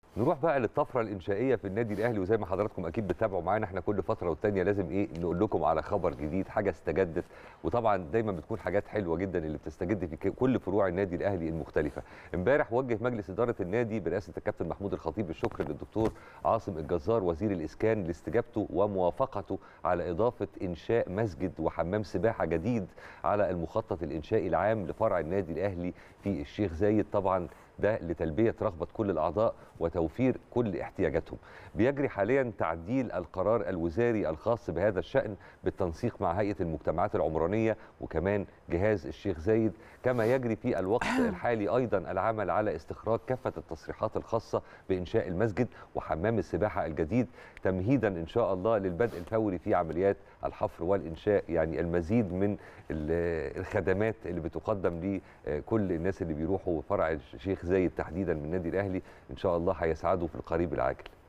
نروح بقى للطفره الانشائيه في النادي الاهلي وزي ما حضراتكم اكيد بتتابعوا معانا احنا كل فتره والتانيه لازم ايه نقول لكم على خبر جديد حاجه استجدت وطبعا دايما بتكون حاجات حلوه جدا اللي بتستجد في ك- كل فروع النادي الاهلي المختلفه امبارح وجه مجلس اداره النادي برئاسه الكابتن محمود الخطيب الشكر للدكتور عاصم الجزار وزير الاسكان لاستجابته وموافقته على اضافه انشاء مسجد وحمام سباحه جديد على المخطط الانشائي العام لفرع النادي الاهلي في الشيخ زايد طبعا ده لتلبيه رغبه كل الاعضاء وتوفير كل احتياجاتهم. بيجري حاليا تعديل القرار الوزاري الخاص بهذا الشان بالتنسيق مع هيئه المجتمعات العمرانيه وكمان جهاز الشيخ زايد كما يجري في الوقت الحالي ايضا العمل على استخراج كافه التصريحات الخاصه بانشاء المسجد وحمام السباحه الجديد تمهيدا ان شاء الله للبدء الفوري في عمليات الحفر والانشاء يعني المزيد من ال- الخدمات اللي بتقدم لكل الناس اللي بيروحوا فرع الشيخ زايد تحديدا من النادي الاهلي ان شاء الله هيسعدوا في القريب العاجل